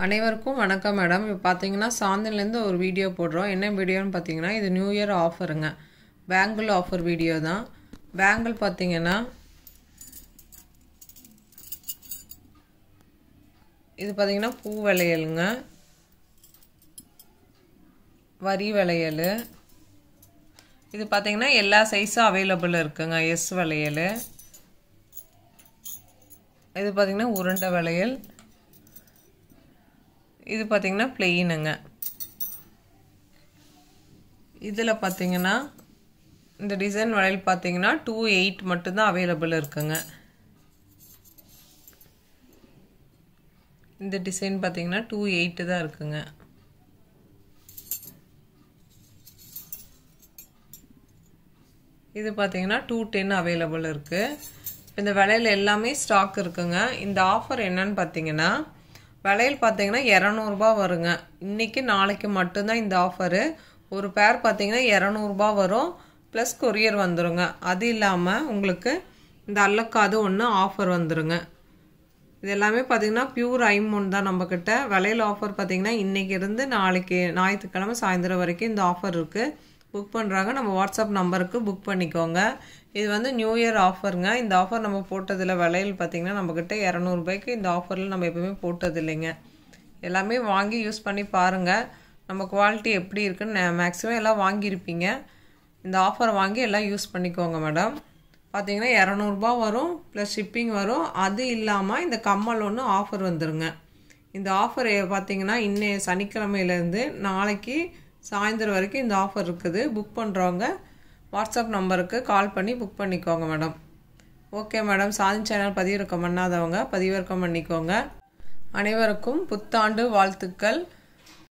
அனைவருக்கும் வணக்கம் மேடம் இப்போ பார்த்தீங்கன்னா சாந்திலேருந்து ஒரு வீடியோ போடுறோம் என்ன வீடியோன்னு பார்த்தீங்கன்னா இது நியூ இயர் ஆஃபருங்க பேங்கிள் ஆஃபர் வீடியோ தான் பேங்கிள் பார்த்தீங்கன்னா இது பார்த்தீங்கன்னா பூ விளையலுங்க வரி விளையல் இது பார்த்தீங்கன்னா எல்லா சைஸும் அவைலபிள் இருக்குங்க எஸ் வளையல் இது பார்த்தீங்கன்னா உருண்டை வளையல் இது பார்த்தீங்கன்னா பிளெயினுங்க இதில் பார்த்தீங்கன்னா இந்த டிசைன் வளையல் பார்த்தீங்கன்னா டூ எயிட் மட்டும்தான் அவைலபிள் இருக்குங்க இந்த டிசைன் பார்த்தீங்கன்னா டூ எயிட்டு தான் இருக்குங்க இது பார்த்தீங்கன்னா டூ டென் அவைலபிள் இருக்குது இந்த விலையில் எல்லாமே ஸ்டாக் இருக்குங்க இந்த ஆஃபர் என்னன்னு பார்த்தீங்கன்னா விலையில் பார்த்தீங்கன்னா இரநூறுபா வருங்க இன்றைக்கி நாளைக்கு மட்டும்தான் இந்த ஆஃபரு ஒரு பேர் பார்த்தீங்கன்னா இரநூறுபா வரும் ப்ளஸ் கொரியர் வந்துடுங்க அது இல்லாமல் உங்களுக்கு இந்த அல்லக்காது ஒன்று ஆஃபர் வந்துடுங்க இது எல்லாமே பார்த்தீங்கன்னா பியூர் ஐமோன் தான் நம்மக்கிட்ட விலையில் ஆஃபர் பார்த்தீங்கன்னா இன்றைக்கி இருந்து நாளைக்கு ஞாயிற்றுக்கிழமை சாயந்தரம் வரைக்கும் இந்த ஆஃபர் இருக்குது புக் பண்ணுறாங்க நம்ம வாட்ஸ்அப் நம்பருக்கு புக் பண்ணிக்கோங்க இது வந்து நியூ இயர் ஆஃபருங்க இந்த ஆஃபர் நம்ம போட்டதில் விலையில் பார்த்திங்கன்னா நம்மக்கிட்ட இரநூறுபாய்க்கு இந்த ஆஃபரில் நம்ம எப்பவுமே போட்டது இல்லைங்க எல்லாமே வாங்கி யூஸ் பண்ணி பாருங்கள் நம்ம குவாலிட்டி எப்படி இருக்குன்னு மேக்ஸிமம் எல்லாம் வாங்கியிருப்பீங்க இந்த ஆஃபர் வாங்கி எல்லாம் யூஸ் பண்ணிக்கோங்க மேடம் பார்த்தீங்கன்னா இரநூறுபா வரும் ப்ளஸ் ஷிப்பிங் வரும் அது இல்லாமல் இந்த கம்மல் ஒன்று ஆஃபர் வந்துருங்க இந்த ஆஃபர் பார்த்தீங்கன்னா இன்னைய சனிக்கிழமையிலேருந்து நாளைக்கு சாயந்தரம் வரைக்கும் இந்த ஆஃபர் இருக்குது புக் பண்ணுறவங்க வாட்ஸ்அப் நம்பருக்கு கால் பண்ணி புக் பண்ணிக்கோங்க மேடம் ஓகே மேடம் சாதி சேனல் பதிவிறக்கம் பண்ணாதவங்க பதிவிறக்கம் பண்ணிக்கோங்க அனைவருக்கும் புத்தாண்டு வாழ்த்துக்கள்